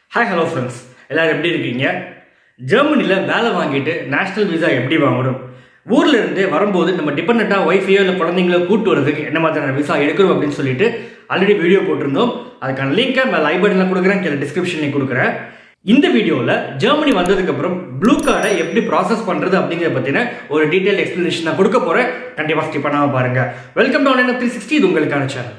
hi hello friends எல்லாரும் எப்படி இருக்கீங்க ஜெர்மனியில் வேலை வாங்கிட்டு நேஷனல் விசா எப்படி வாங்கணும் ஊர்ல இருந்து வரும்போது நம்ம டிபெண்ட்டாக ஒய்ஃபையோ இல்லை குழந்தைங்களோ கூட்டு வரதுக்கு என்ன மாதிரியான விசா எடுக்கணும் அப்படின்னு சொல்லிட்டு ஆல்ரெடி வீடியோ போட்டிருந்தோம் அதுக்கான லிங்கை மேலே ஐ பட்டனில் கொடுக்குறேன் கீழே டிஸ்கிரிப்ஷன்லையும் கொடுக்குறேன் இந்த வீடியோவில் ஜெர்மனி வந்ததுக்கப்புறம் ப்ளூ கார்டை எப்படி ப்ராசஸ் பண்ணுறது அப்படிங்கிறத பற்றின ஒரு டீட்டெயில் எக்ஸ்ப்ளனேஷன் நான் கொடுக்க போகிறேன் கண்டிப்பாக ஸ்கிப் பண்ணாமல் பாருங்கள் welcome to online three sixty இது உங்களுக்கான சேனல்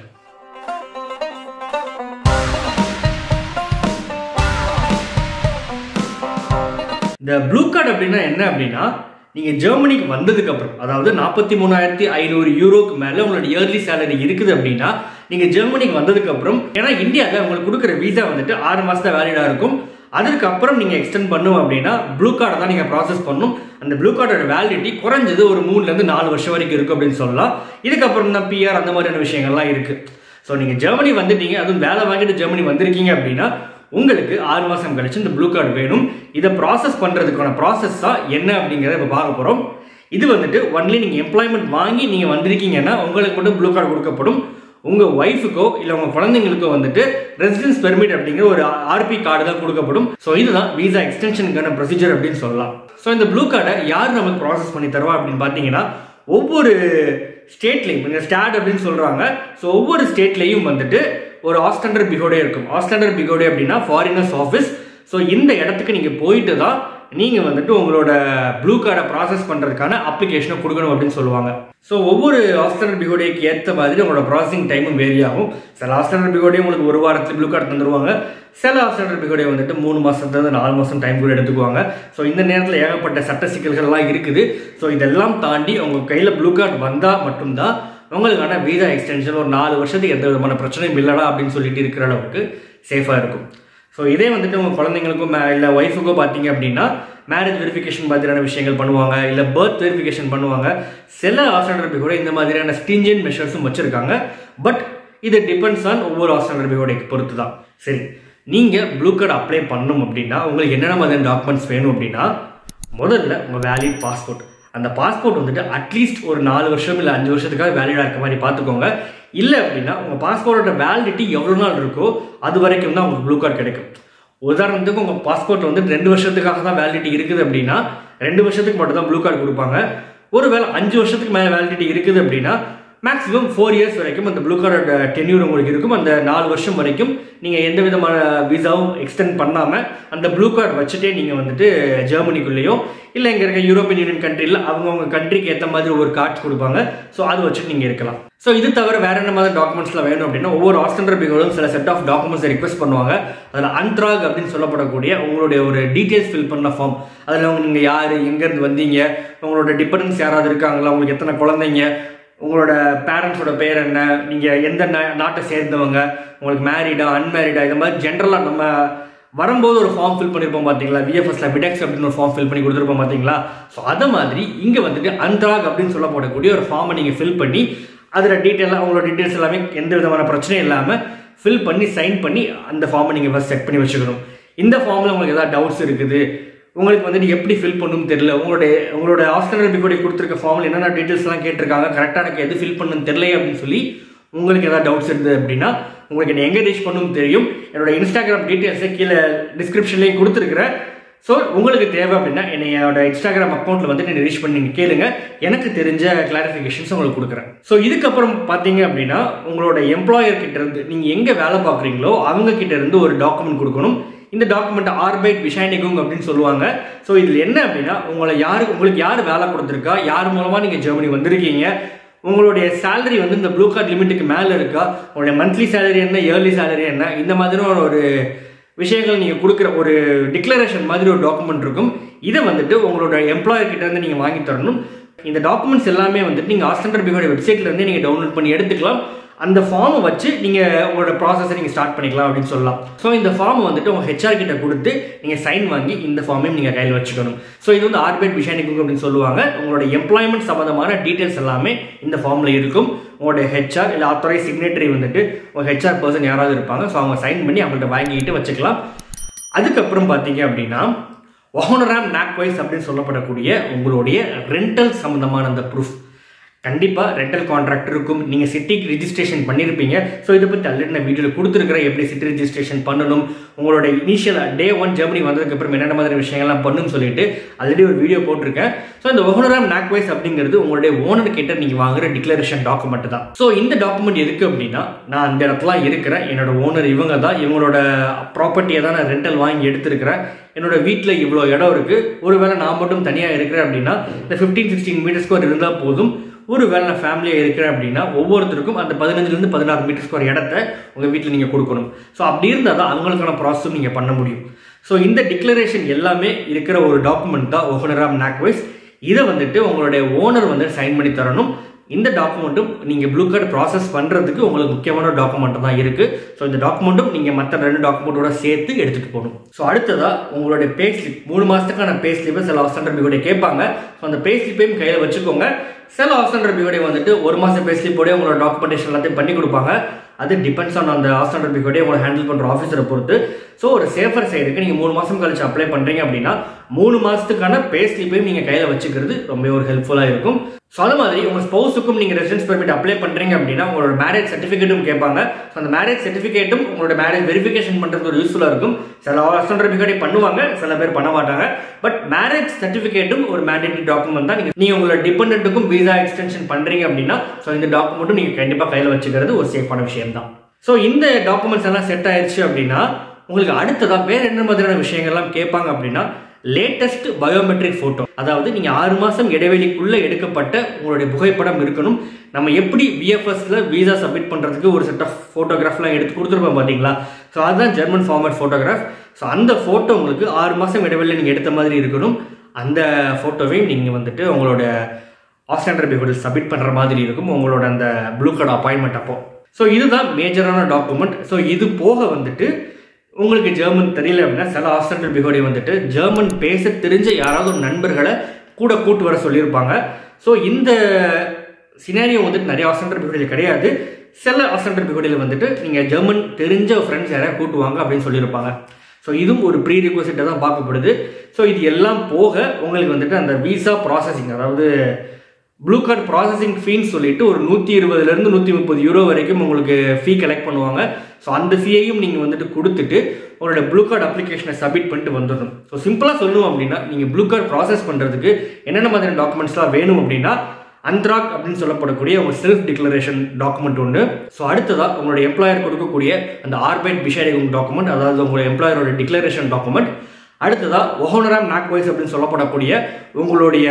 இந்த ப்ளூ கார்டு அப்படின்னா என்ன அப்படின்னா நீங்கள் ஜெர்மனிக்கு வந்ததுக்கு அப்புறம் அதாவது நாற்பத்தி மூணாயிரத்தி ஐநூறு யூரோக்கு மேலே உங்களோட இயர்லி சேலரி இருக்குது அப்படின்னா நீங்கள் ஜெர்மனிக்கு வந்ததுக்கு அப்புறம் ஏன்னா இந்தியாவில் உங்களுக்கு கொடுக்குற வீசா வந்துட்டு ஆறு மாதம் வேலிடாக இருக்கும் அதுக்கப்புறம் நீங்கள் எக்ஸ்டெண்ட் பண்ணுவோம் அப்படின்னா ப்ளூ கார்டை தான் நீங்கள் ப்ராசஸ் பண்ணணும் அந்த ப்ளூ கார்டோட வேலிடிட்டி குறைஞ்சது ஒரு மூணுலேருந்து நாலு வருஷம் வரைக்கும் இருக்கும் அப்படின்னு சொல்லலாம் இதுக்கப்புறம் தான் பிஆர் அந்த மாதிரியான விஷயங்கள்லாம் இருக்குது ஸோ நீங்கள் ஜெர்மனி வந்துட்டீங்க அதுவும் வேலை வாங்கிட்டு ஜெர்மனி வந்திருக்கீங்க அப்படின்னா உங்களுக்கு ஆறு மாதம் கழிச்சு இந்த ப்ளூ கார்டு வேணும் இதை ப்ராசஸ் பண்ணுறதுக்கான ப்ராசஸ் தான் என்ன அப்படிங்கிறத இப்போ பார்க்க போகிறோம் இது வந்துட்டு ஒன்லி நீங்கள் எம்ப்ளாய்மெண்ட் வாங்கி நீங்கள் வந்திருக்கீங்கன்னா உங்களுக்கு மட்டும் ப்ளூ கார்டு கொடுக்கப்படும் உங்கள் ஒய்ஃபுக்கோ இல்லை உங்கள் குழந்தைங்களுக்கோ வந்துட்டு ரெசிடென்ஸ் பெர்மிட் அப்படிங்கிற ஒரு ஆர்பி கார்டு தான் கொடுக்கப்படும் ஸோ இதுதான் விசா எக்ஸ்டென்ஷனுக்கான ப்ரொசீஜர் அப்படின்னு சொல்லலாம் ஸோ இந்த ப்ளூ கார்டை யார் நமக்கு ப்ராசஸ் பண்ணி தருவா அப்படின்னு பார்த்தீங்கன்னா ஒவ்வொரு ஸ்டேட்லையும் இந்த ஸ்டாட் அப்படின்னு சொல்கிறாங்க ஸோ ஒவ்வொரு ஸ்டேட்லேயும் வந்துட்டு ஒரு ஆஸ்டண்டர் பிகோடே இருக்கும் ஆஸ்டண்டர் பிகோடே அப்படின்னா ஃபாரினர்ஸ் ஆஃபீஸ் ஸோ இந்த இடத்துக்கு நீங்கள் போயிட்டு தான் நீங்கள் வந்துட்டு உங்களோட ப்ளூ கார்டை ப்ராசஸ் பண்ணுறதுக்கான அப்ளிகேஷனை கொடுக்கணும் அப்படின்னு சொல்லுவாங்க ஸோ ஒவ்வொரு ஆஸ்டண்டர் பிகோடேக்கு ஏற்ற மாதிரி உங்களோட ப்ராசஸிங் டைமும் வேரி ஆகும் சில ஆஸ்டண்டர் பிகோடே உங்களுக்கு ஒரு வாரத்தில் ப்ளூ கார்டு தந்துருவாங்க சில ஆஸ்டண்டர் பிகோடே வந்துட்டு மூணு மாதத்துலேருந்து நாலு மாதம் டைம் கூட எடுத்துக்குவாங்க ஸோ இந்த நேரத்தில் ஏகப்பட்ட சட்ட சிக்கல்கள்லாம் இருக்குது ஸோ இதெல்லாம் தாண்டி உங்கள் கையில் ப்ளூ கார்டு வந்தால் மட்டும்தான் உங்களுக்கான வீசா எக்ஸ்டென்ஷன் ஒரு நாலு வருஷத்துக்கு எந்த விதமான பிரச்சனையும் இல்லடா அப்படின்னு சொல்லிட்டு இருக்கிற அளவுக்கு சேஃபாக இருக்கும் ஸோ இதே வந்துட்டு உங்கள் குழந்தைங்களுக்கும் இல்லை ஒய்ஃபுக்கோ பார்த்தீங்க அப்படின்னா மேரேஜ் வெரிஃபிகேஷன் மாதிரியான விஷயங்கள் பண்ணுவாங்க இல்லை பர்த் வெரிஃபிகேஷன் பண்ணுவாங்க சில ஆஸ்ட்ரேலியா கூட இந்த மாதிரியான ஸ்டிஞ்சன் மெஷர்ஸும் வச்சுருக்காங்க பட் இது டிபெண்ட்ஸ் ஆன் ஒவ்வொரு ஆஸ்ட்ரேலியா பொறுத்து தான் சரி நீங்கள் ப்ளூ கார்டு அப்ளை பண்ணணும் அப்படின்னா உங்களுக்கு என்னென்ன மாதிரியான டாக்குமெண்ட்ஸ் வேணும் அப்படின்னா முதல்ல உங்கள் வேலிட் பாஸ்போர்ட் அந்த பாஸ்போர்ட் வந்துட்டு அட்லீஸ்ட் ஒரு நாலு வருஷம் இல்லை அஞ்சு வருஷத்துக்காக வேலிடாக இருக்க மாதிரி பார்த்துக்கோங்க இல்லை அப்படின்னா உங்கள் பாஸ்போர்ட்டோட வேலிடிட்டி எவ்வளோ நாள் இருக்கோ அது வரைக்கும் தான் உங்களுக்கு ப்ளூ கார்டு கிடைக்கும் உதாரணத்துக்கு உங்கள் பாஸ்போர்ட் வந்து ரெண்டு வருஷத்துக்காக தான் வேலிடிட்டி இருக்குது அப்படின்னா ரெண்டு வருஷத்துக்கு மட்டும் தான் ப்ளூ கார்டு கொடுப்பாங்க ஒருவேளை அஞ்சு வருஷத்துக்கு மேலே வேலிடிட்டி இருக்குது அப்படின்னா மேக்ஸிமம் ஃபோர் இயர்ஸ் வரைக்கும் அந்த ப்ளூ கார்டோட டென்யூர் உங்களுக்கு இருக்கும் அந்த நாலு வருஷம் வரைக்கும் நீங்கள் எந்த விதமான விசாவும் எக்ஸ்டெண்ட் பண்ணாமல் அந்த ப்ளூ கார்டு வச்சுட்டே நீங்கள் வந்துட்டு ஜெர்மனிக்குள்ளேயோ இல்லை இங்கே இருக்க யூரோப்பியன் யூனியன் கண்ட்ரியில் அவங்கவுங்க கண்ட்ரிக்கு ஏற்ற மாதிரி ஒரு கார்ட்ஸ் கொடுப்பாங்க ஸோ அதை வச்சுட்டு நீங்கள் இருக்கலாம் ஸோ இது தவிர வேற என்ன மாதிரி டாக்குமெண்ட்ஸ்லாம் வேணும் அப்படின்னா ஒவ்வொரு ஆஸ்டண்டர் பிகோடும் சில செட் ஆஃப் டாக்குமெண்ட்ஸ் ரிக்வஸ்ட் பண்ணுவாங்க அதில் அன்ட்ராக் அப்படின்னு சொல்லப்படக்கூடிய உங்களுடைய ஒரு டீட்டெயில்ஸ் ஃபில் பண்ண ஃபார்ம் அதில் அவங்க நீங்கள் யார் எங்கேருந்து வந்தீங்க உங்களோட டிபெண்டன்ஸ் யாராவது இருக்காங்களா உங்களுக்கு எத்தனை குழந்தைங்க உங்களோட பேரண்ட்ஸோட பேர் என்ன நீங்கள் எந்த நாட்டை சேர்ந்தவங்க உங்களுக்கு மேரீடா அன்மேரிடா இது மாதிரி ஜென்ரலாக நம்ம வரும்போது ஒரு ஃபார்ம் ஃபில் பண்ணியிருப்போம் பார்த்தீங்களா விஎஃப்எஸ்ல விடெக்ஸ் அப்படின்னு ஒரு ஃபார்ம் ஃபில் பண்ணி கொடுத்துருப்போம் பார்த்தீங்களா ஸோ அதை மாதிரி இங்கே வந்துட்டு அன்ட்ராக் அப்படின்னு சொல்லப்படக்கூடிய ஒரு ஃபார்மை நீங்கள் ஃபில் பண்ணி அதில் டீட்டெயிலாக உங்களோட டீட்டெயில்ஸ் எல்லாமே எந்த விதமான பிரச்சனையும் இல்லாமல் ஃபில் பண்ணி சைன் பண்ணி அந்த ஃபார்மை நீங்கள் ஃபஸ்ட் செக் பண்ணி வச்சுக்கணும் இந்த ஃபார்மில் உங்களுக்கு ஏதாவது டவுட்ஸ் இருக்குது உங்களுக்கு வந்துட்டு எப்படி ஃபில் பண்ணணும்னு தெரியல உங்களுடைய உங்களோட ஆஸ்டர் பிகோடி கொடுத்துருக்க ஃபார்மில் என்னென்ன டீட்டெயில்ஸ்லாம் கேட்டிருக்காங்க கரெக்டாக எனக்கு எது ஃபில் பண்ணணும்னு தெரியல அப்படின்னு சொல்லி உங்களுக்கு ஏதாவது டவுட்ஸ் இருந்தது அப்படின்னா உங்களுக்கு என்ன எங்கே ரீச் பண்ணணும் தெரியும் என்னோட இன்ஸ்டாகிராம் டீட்டெயில்ஸை கீழே டிஸ்கிரிப்ஷன்லேயும் கொடுத்துருக்குறேன் ஸோ உங்களுக்கு தேவை அப்படின்னா என்னையோட இன்ஸ்டாகிராம் அக்கௌண்ட்டில் வந்து நீங்கள் ரீச் பண்ணி நீங்கள் கேளுங்க எனக்கு தெரிஞ்ச கிளாரிஃபிகேஷன்ஸ் உங்களுக்கு கொடுக்குறேன் ஸோ இதுக்கப்புறம் பார்த்தீங்க அப்படின்னா உங்களோட எம்ப்ளாயர் கிட்ட இருந்து நீங்கள் எங்கே வேலை பார்க்குறீங்களோ அவங்க கிட்ட இருந்து ஒரு டாக்குமெண்ட் கொடுக்கணும் இந்த டாக்குமெண்ட் ஆர்பைட் விஷானிகுங் அப்படின்னு சொல்லுவாங்க ஸோ இதில் என்ன அப்படின்னா உங்களை யாரு உங்களுக்கு யார் வேலை கொடுத்துருக்கா யார் மூலமாக நீங்கள் ஜெர்மனி வந்திருக்கீங்க உங்களுடைய சேலரி வந்து இந்த ப்ளூ கார்டு லிமிட்டுக்கு மேலே இருக்கா உங்களுடைய மந்த்லி சேலரி என்ன இயர்லி சேலரி என்ன இந்த மாதிரியான ஒரு விஷயங்கள் நீங்கள் கொடுக்குற ஒரு டிக்ளரேஷன் மாதிரி ஒரு டாக்குமெண்ட் இருக்கும் இதை வந்துட்டு உங்களோட எம்ப்ளாயர் கிட்ட இருந்து நீங்கள் வாங்கி தரணும் இந்த டாக்குமெண்ட்ஸ் எல்லாமே வந்துட்டு நீங்கள் ஆஸ்டண்டர் பிகோட வெப்சைட்ல இருந்து நீங்கள் டவுன்லோட் பண்ணி எடுத்துக்கலாம் அந்த ஃபார்மை வச்சு நீங்கள் உங்களோட ப்ராசஸை நீங்கள் ஸ்டார்ட் பண்ணிக்கலாம் அப்படின்னு சொல்லலாம் ஸோ இந்த ஃபார்மை வந்துட்டு உங்கள் ஹெச்ஆர் கிட்ட கொடுத்து நீங்கள் சைன் வாங்கி இந்த ஃபார்மையும் நீங்கள் கையில் வச்சுக்கணும் ஸோ இது வந்து ஆர்பேட் விஷானிக்கும் அப்படின்னு சொல்லுவாங்க உங்களோட எம்ப்ளாய்மெண்ட் சம்மந்தமான டீட்டெயில்ஸ் எல்லாமே இந்த ஃபார்மில் இருக்கும் உங்களோட ஹெச்ஆர் இல்லை ஆத்தரைஸ் சிக்னேட்டரி வந்துட்டு உங்கள் ஹெச்ஆர் பர்சன் யாராவது இருப்பாங்க ஸோ அவங்க சைன் பண்ணி அவங்கள்ட்ட வாங்கிட்டு வச்சுக்கலாம் அதுக்கப்புறம் பார்த்தீங்க அப்படின்னா ஒஹோனராம் நாக்வைஸ் அப்படின்னு சொல்லப்படக்கூடிய உங்களுடைய ரெண்டல் சம்மந்தமான அந்த ப்ரூஃப் கண்டிப்பாக ரெண்டல் கான்ட்ராக்ட் இருக்கும் நீங்கள் சிட்டிக்கு ரிஜிஸ்ட்ரேஷன் பண்ணியிருப்பீங்க ஸோ இதை பற்றி ஆல்ரெடி நான் வீடியோவில் கொடுத்துருக்கிறேன் எப்படி சிட்டி ரிஜிஸ்ட்ரேஷன் பண்ணணும் உங்களோட இனிஷியல் டே ஒன் ஜெர்மனி வந்ததுக்கப்புறம் என்னென்ன மாதிரி விஷயங்கள்லாம் பண்ணணும்னு சொல்லிட்டு ஆல்ரெடி ஒரு வீடியோ போட்டிருக்கேன் ஸோ இந்த ஒஹனராம் நாக்வைஸ் அப்படிங்கிறது உங்களுடைய ஓனர் கிட்ட நீங்கள் வாங்குற டிக்ளரேஷன் டாக்குமெண்ட் தான் ஸோ இந்த டாக்குமெண்ட் எதுக்கு அப்படின்னா நான் அந்த இடத்துல இருக்கிறேன் என்னோட ஓனர் இவங்க தான் இவங்களோட ப்ராப்பர்ட்டியை தான் நான் ரெண்டல் வாங்கி எடுத்திருக்கிறேன் என்னோட வீட்டில் இவ்வளோ இடம் இருக்குது ஒருவேளை நான் மட்டும் தனியாக இருக்கிறேன் அப்படின்னா இந்த ஃபிஃப்டீன் சிக்ஸ்டீன் மீட்டர் ஸ்கொயர் இருந்தால் போதும் ஒரு வேலை நான் ஃபேமிலியாக இருக்கிறேன் அப்படின்னா ஒவ்வொருத்தருக்கும் அந்த பதினஞ்சுலேருந்து பதினாறு மீட்டர் ஸ்கொயர் இடத்த உங்கள் வீட்டில் நீங்கள் கொடுக்கணும் ஸோ அப்படி இருந்தால் தான் அவங்களுக்கான ப்ராசஸும் நீங்கள் பண்ண முடியும் ஸோ இந்த டிக்ளரேஷன் எல்லாமே இருக்கிற ஒரு டாக்குமெண்ட் தான் ஒஹனராம் நாக்வைஸ் இதை வந்துட்டு உங்களுடைய ஓனர் வந்து சைன் பண்ணி தரணும் இந்த டாக்குமெண்ட்டும் நீங்கள் ப்ளூ கார்டு ப்ராசஸ் பண்ணுறதுக்கு உங்களுக்கு முக்கியமான டாக்குமெண்ட் தான் இருக்குது ஸோ இந்த டாக்குமெண்ட்டும் நீங்கள் மற்ற ரெண்டு டாக்குமெண்ட்டோட சேர்த்து எடுத்துகிட்டு போகணும் ஸோ அடுத்ததாக உங்களுடைய பே ஸ்லிப் மூணு மாதத்துக்கான பே ஸ்லிப்பை சில அவசர பிகோடைய கேட்பாங்க ஸோ அந்த பே ஸ்லிப்பையும் கையில் வச்சுக்கோங்க சில அவசர பிகோடைய வந்துட்டு ஒரு மாதம் பே ஸ்லிப்போடய உங்களோட டாக்குமெண்டேஷன் எல்லாத்தையும் பண்ணி கொடுப்பாங்க அது டிபெண்ட்ஸ் ஆன் அந்த அவசர பிகோடைய உங்களை ஹேண்டில் பண்ணுற ஆஃபீஸரை பொறுத்து ஸோ ஒரு சேஃபர் சைடுக்கு நீங்கள் மூணு மாதம் கழிச்சு அப்ளை பண்ணுறீங்க அப்படின்னா மூணு மாதத்துக்கான பே ஸ்லிப்பையும் நீங்கள் கையில் வச்சுக்கிறது ரொம்ப ஒரு ஹெல்ப்ஃபுல்லாக இருக்கும் ஸோ அது மாதிரி உங்கள் ஸ்பௌஸுக்கும் நீங்கள் ரெசிடென்ஸ் பெர்மிட் அப்ளை பண்ணுறீங்க அப்படின்னா உங்களோட மேரேஜ் சர்டிஃபிகேட்டும் கேட்பாங்க ஸோ அந்த மேரேஜ் சர்டிஃபிகேட்டும் உங்களோட மேரேஜ் வெரிஃபிகேஷன் பண்ணுறதுக்கு ஒரு யூஸ்ஃபுல்லாக இருக்கும் சில சர்டிஃபிகேட்டை பண்ணுவாங்க சில பேர் பண்ண மாட்டாங்க பட் மேரேஜ் சர்டிஃபிகேட்டும் ஒரு மேண்டேட்டரி டாக்குமெண்ட் தான் நீங்கள் நீங்கள் உங்களோட டிபெண்ட்டுக்கும் வீசா எக்ஸ்டென்ஷன் பண்ணுறீங்க அப்படின்னா ஸோ இந்த டாக்குமெண்ட்டும் நீங்கள் கண்டிப்பாக கையில் வச்சுக்கிறது ஒரு சேஃபான விஷயம் தான் ஸோ இந்த டாக்குமெண்ட்ஸ் எல்லாம் செட் ஆயிடுச்சு அப்படின்னா உங்களுக்கு அடுத்ததாக வேறு என்ன மாதிரியான விஷயங்கள்லாம் கேட்பாங்க அப்படின்னா லேட்டஸ்ட் பயோமெட்ரிக் ஃபோட்டோ அதாவது நீங்கள் ஆறு மாதம் இடைவெளிக்குள்ளே எடுக்கப்பட்ட உங்களுடைய புகைப்படம் இருக்கணும் நம்ம எப்படி விஎஃப்எஸ்ல வீசா சப்மிட் பண்ணுறதுக்கு ஒரு செட் ஆஃப் ஃபோட்டோகிராஃப்லாம் எடுத்து கொடுத்துருப்போம் பார்த்தீங்களா ஸோ அதுதான் ஜெர்மன் ஃபார்மேட் ஃபோட்டோகிராஃப் ஸோ அந்த ஃபோட்டோ உங்களுக்கு ஆறு மாதம் இடைவெளியில் நீங்கள் எடுத்த மாதிரி இருக்கணும் அந்த ஃபோட்டோவையும் நீங்கள் வந்துட்டு உங்களோட ஆஸ்டாண்டர் பிஹோடில் சப்மிட் பண்ணுற மாதிரி இருக்கும் உங்களோட அந்த ப்ளூ கார்டு அப்பாயின்மெண்ட் அப்போ ஸோ இதுதான் மேஜரான டாக்குமெண்ட் ஸோ இது போக வந்துட்டு உங்களுக்கு ஜெர்மன் தெரியல அப்படின்னா சில ஆஸ்டன்டல் பிகோடி வந்துட்டு ஜெர்மன் பேச தெரிஞ்ச யாராவது ஒரு நண்பர்களை கூட கூட்டு வர சொல்லியிருப்பாங்க ஸோ இந்த சினாரியோ வந்துட்டு நிறைய ஆஸ்டன்டல் பிகோடியில் கிடையாது சில ஆஸ்டன்டல் பிகோடியில் வந்துட்டு நீங்கள் ஜெர்மன் தெரிஞ்ச ஃப்ரெண்ட்ஸ் யாராவது கூட்டுவாங்க அப்படின்னு சொல்லியிருப்பாங்க ஸோ இதுவும் ஒரு ப்ரீ ரிக்வசிட்டாக தான் பார்க்கப்படுது ஸோ இது எல்லாம் போக உங்களுக்கு வந்துட்டு அந்த விசா ப்ராசஸிங் அதாவது ப்ளூ கார்டு ப்ராசஸிங் ஃபீன்னு சொல்லிட்டு ஒரு நூற்றி இருபதுலேருந்து நூற்றி முப்பது யூரோ வரைக்கும் உங்களுக்கு ஃபீ கலெக்ட் பண்ணுவாங்க ஸோ அந்த ஃபீயையும் நீங்கள் வந்துட்டு கொடுத்துட்டு உங்களோட ப்ளூ கார்டு அப்ளிகேஷனை சப்மிட் பண்ணிட்டு வந்துடணும் ஸோ சிம்பிளாக சொல்லணும் அப்படின்னா நீங்கள் ப்ளூ கார்டு ப்ராசஸ் பண்ணுறதுக்கு என்னென்ன மாதிரியான டாக்குமெண்ட்ஸ்லாம் வேணும் அப்படின்னா அந்த்ராக் அப்படின்னு சொல்லப்படக்கூடிய உங்கள் செல்ஃப் டிக்ளரேஷன் டாக்குமெண்ட் ஒன்று ஸோ அடுத்ததாக உங்களோட எம்ப்ளாயர் கொடுக்கக்கூடிய அந்த ஆர்பைட் பிஷேடிங் டாக்குமெண்ட் அதாவது உங்களோட எம்ப்ளாயரோட டிக்ளரேஷன் டாக்குமெண்ட் அடுத்ததாக ஒஹோனராம் நாக்வைஸ் அப்படின்னு சொல்லப்படக்கூடிய உங்களுடைய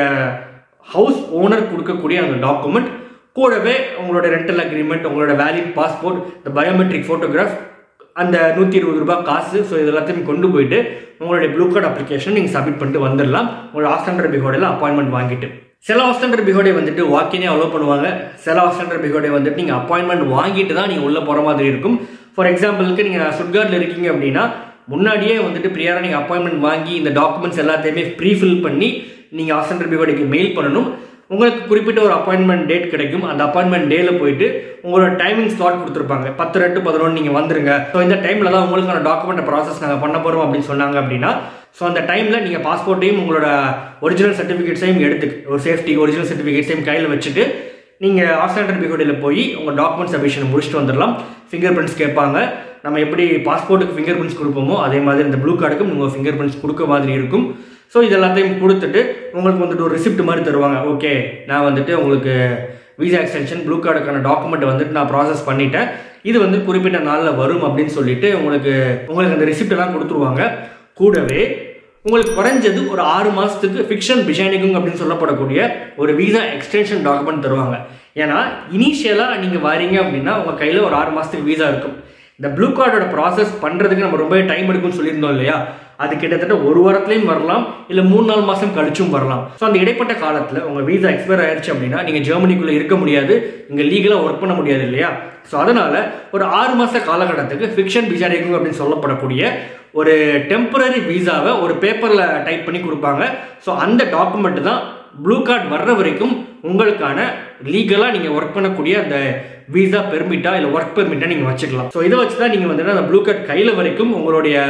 ஹவுஸ் ஓனர் கொடுக்கக்கூடிய அந்த டாக்குமெண்ட் கூடவே உங்களோட ரெண்டல் அக்ரிமெண்ட் உங்களோட வேலிட் பாஸ்போர்ட் இந்த பயோமெட்ரிக் ஃபோட்டோகிராஃப் அந்த நூற்றி இருபது ரூபாய் காசு ஸோ இது எல்லாத்தையும் கொண்டு போயிட்டு உங்களுடைய ப்ளூ கார்டு அப்ளிகேஷன் நீங்கள் சப்மிட் பண்ணிட்டு வந்துடலாம் உங்களோட ஆஸ்டண்டர் பிஹோடையில் அப்பாயின்மெண்ட் வாங்கிட்டு சில ஆஸ்டண்டர் பிஹோடை வந்துட்டு வாக்கினே அலோவ் பண்ணுவாங்க சில ஆஸ்டண்டர் பிஹோடை வந்துட்டு நீங்கள் அப்பாயின்மெண்ட் வாங்கிட்டு தான் நீங்கள் உள்ளே போகிற மாதிரி இருக்கும் ஃபார் எக்ஸாம்பிளுக்கு நீங்கள் சுட்கார்டில் இருக்கீங்க அப்படின்னா முன்னாடியே வந்துட்டு ப்ரியாராக நீங்கள் அப்பாயின்மெண்ட் வாங்கி இந்த டாக்குமெண்ட்ஸ் எல்லாத்தையுமே ப்ரீஃபில் பண்ணி நீங்கள் ஆஸ்டண்டர் பிஹோடைக்கு மெயில் பண்ணணும் உங்களுக்கு குறிப்பிட்ட ஒரு அப்பாயின்மெண்ட் டேட் கிடைக்கும் அந்த அப்பாயின்மெண்ட் டேல போயிட்டு உங்களோட டைமிங் ஸ்லாட் கொடுத்துருப்பாங்க பத்து ரெண்டு பதினொன்று நீங்கள் வந்துருங்க ஸோ இந்த டைமில் தான் உங்களுக்கான டாக்குமெண்ட் ப்ராசஸ் நாங்கள் பண்ண போகிறோம் அப்படின்னு சொன்னாங்க அப்படின்னா ஸோ அந்த டைமில் நீங்கள் பாஸ்போர்ட்டையும் உங்களோட ஒரிஜினல் சர்டிஃபிகேட்ஸையும் எடுத்து ஒரு சேஃப்டி ஒரிஜினல் சர்டிஃபிகேட்ஸையும் கையில் வச்சுட்டு நீங்கள் ஆஸ்டாண்டர் பிகோடியில் போய் உங்கள் டாக்குமெண்ட் சப்மிஷன் முடிச்சுட்டு வந்துடலாம் ஃபிங்கர் பிரிண்ட்ஸ் கேட்பாங்க நம்ம எப்படி பாஸ்போர்ட்டுக்கு ஃபிங்கர் பிரிண்ட்ஸ் கொடுப்போமோ அதே மாதிரி இந்த ப்ளூ கார்டுக்கும் நீங்கள் ஃபிங்கர் பிரிண்ட்ஸ் கொடுக்க மாதிரி இருக்கும் ஸோ இது எல்லாத்தையும் கொடுத்துட்டு உங்களுக்கு வந்துட்டு ஒரு ரிசிப்ட் மாதிரி தருவாங்க ஓகே நான் வந்துட்டு உங்களுக்கு விசா எக்ஸ்டென்ஷன் ப்ளூ கார்டுக்கான டாக்குமெண்ட் வந்துட்டு நான் ப்ராசஸ் பண்ணிட்டேன் இது வந்து குறிப்பிட்ட நாளில் வரும் அப்படின்னு சொல்லிட்டு உங்களுக்கு உங்களுக்கு அந்த ரிசிப்ட் எல்லாம் கொடுத்துருவாங்க கூடவே உங்களுக்கு குறைஞ்சது ஒரு ஆறு மாதத்துக்கு ஃபிக்ஷன் பிஷானிக்கும் அப்படின்னு சொல்லப்படக்கூடிய ஒரு விசா எக்ஸ்டென்ஷன் டாக்குமெண்ட் தருவாங்க ஏன்னா இனிஷியலாக நீங்கள் வரீங்க அப்படின்னா உங்கள் கையில் ஒரு ஆறு மாதத்துக்கு வீசா இருக்கும் இந்த ப்ளூ கார்டோட ப்ராசஸ் பண்ணுறதுக்கு நம்ம ரொம்ப டைம் எடுக்கும்னு சொல்லியிருந்தோம் இல்லையா அது கிட்டத்தட்ட ஒரு வாரத்துலையும் வரலாம் இல்லை மூணு நாலு மாதம் கழிச்சும் வரலாம் ஸோ அந்த இடைப்பட்ட காலத்தில் உங்கள் வீசா எக்ஸ்பயர் ஆயிடுச்சு அப்படின்னா நீங்கள் ஜெர்மனிக்குள்ளே இருக்க முடியாது இங்கே லீகலாக ஒர்க் பண்ண முடியாது இல்லையா ஸோ அதனால் ஒரு ஆறு மாத காலகட்டத்துக்கு ஃபிக்ஷன் விசாரிக்கும் அப்படின்னு சொல்லப்படக்கூடிய ஒரு டெம்பரரி வீசாவை ஒரு பேப்பரில் டைப் பண்ணி கொடுப்பாங்க ஸோ அந்த டாக்குமெண்ட் தான் ப்ளூ கார்டு வர்ற வரைக்கும் உங்களுக்கான லீகலாக நீங்கள் ஒர்க் பண்ணக்கூடிய அந்த வீசா பெர்மிட்டா இல்லை ஒர்க் பெர்மிட்டா நீங்கள் வச்சுக்கலாம் ஸோ இதை வச்சு தான் நீங்கள் வந்துட்டு அந்த ப்ளூ கார்டு கையில் வரைக்கும் உங்களுடைய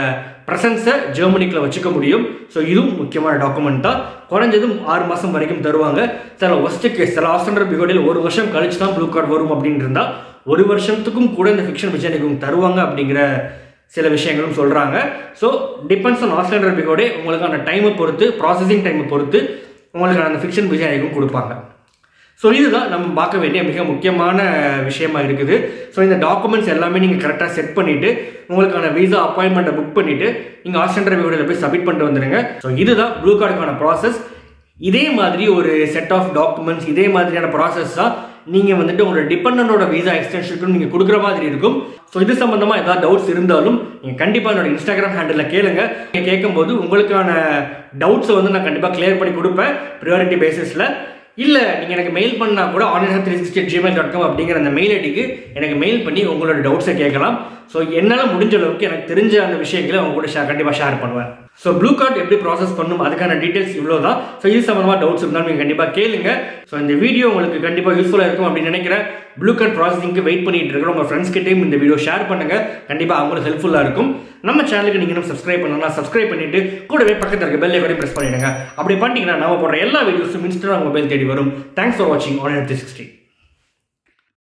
ப்ரெசன்ஸை ஜெர்மனிக்குள்ள வச்சுக்க முடியும் ஸோ இதுவும் முக்கியமான டாக்குமெண்ட் தான் குறைஞ்சதும் ஆறு மாதம் வரைக்கும் தருவாங்க சில ஒஸ்ட் கேஸ் சில ஆஸ்திரேலியா பிகோடியில் ஒரு வருஷம் கழிச்சு தான் ப்ளூ கார்டு வரும் அப்படின்னு இருந்தால் ஒரு வருஷத்துக்கும் கூட இந்த ஃபிக்ஷன் விஜயனிக்கும் தருவாங்க அப்படிங்கிற சில விஷயங்களும் சொல்கிறாங்க ஸோ டிபெண்ட்ஸ் ஆன் ஆஸ்திரேலியா பிகோடே உங்களுக்கான டைமை பொறுத்து ப்ராசஸிங் டைமை பொறுத்து உங்களுக்கு அந்த ஃபிக்ஷன் விஜயனிக்கும் கொடுப்பாங்க ஸோ இதுதான் நம்ம பார்க்க வேண்டிய மிக முக்கியமான விஷயமா இருக்குது ஸோ இந்த டாக்குமெண்ட்ஸ் எல்லாமே நீங்கள் கரெக்டாக செட் பண்ணிவிட்டு உங்களுக்கான விசா அப்பாயின்மெண்ட்டை புக் பண்ணிவிட்டு நீங்கள் ஆஸ்திரேலியா விவோடியில் போய் சப்மிட் பண்ணிட்டு வந்துடுங்க ஸோ இதுதான் ப்ளூ கார்டுக்கான ப்ராசஸ் இதே மாதிரி ஒரு செட் ஆஃப் டாக்குமெண்ட்ஸ் இதே மாதிரியான ப்ராசஸ் தான் நீங்கள் வந்துட்டு உங்களோட டிபெண்டனோட விசா எக்ஸ்டென்ஷனுக்கு நீங்கள் கொடுக்குற மாதிரி இருக்கும் ஸோ இது சம்மந்தமாக ஏதாவது டவுட்ஸ் இருந்தாலும் நீங்கள் கண்டிப்பாக என்னோட இன்ஸ்டாகிராம் ஹேண்டில் கேளுங்க நீங்கள் கேட்கும்போது உங்களுக்கான டவுட்ஸை வந்து நான் கண்டிப்பாக கிளியர் பண்ணி கொடுப்பேன் ப்ரியாரிட்டி பேசிஸில் இல்லை நீங்கள் எனக்கு மெயில் பண்ணால் கூட online three sixty Gmail dot com அப்படிங்கிற அந்த மெயில் ஐடிக்கு எனக்கு மெயில் பண்ணி உங்களோட டவுட்ஸை கேட்கலாம் ஸோ என்னால் முடிஞ்ச அளவுக்கு எனக்கு தெரிஞ்ச அந்த விஷயங்களை உங்க கூட ஷேர் கண்டிப்பாக ஷேர் பண்ணுவேன் ஸோ ப்ளூ கார்டு எப்படி ப்ராசஸ் பண்ணும் அதுக்கான டீட்டெயில்ஸ் இவ்வளோ தான் ஸோ இது சம்மந்தமாக டவுட்ஸ் இருந்தாலும் நீங்கள் கண்டிப்பாக கேளுங்க ஸோ இந்த வீடியோ உங்களுக்கு கண்டிப்பாக யூஸ்ஃபுல்லாக இருக்கும் அப்படின்னு நினைக்கிறேன் ப்ளூ கார்டு ப்ராசஸிங்க்கு வெயிட் பண்ணிட்டு இருக்கிற உங்கள் ஃப்ரெண்ட்ஸ் கிட்டையும் இந்த வீடியோ ஷேர் பண்ணுங்க கண்டிப்பாக அவங்களுக்கு ஹெல்ப்ஃபுல்லாக இருக்கும் நம்ம சேனலுக்கு நீங்கள் இன்னும் சப்ஸ்கிரைப் பண்ணலாம் சப்ஸ்கிரைப் பண்ணிட்டு கூடவே பக்கத்தில் இருக்க பெல்லை கூட ப்ரெஸ் பண்ணிடுங்க அப்படி பண்ணிட்டீங்கன்னா நம்ம போடுற எல்லா வீடியோஸும் இன்ஸ்டா மொபைல் தேடி வரும் தேங்க்ஸ் ஃபார் வாட்சிங் ஆன் த்ரீ சிக்ஸ்டி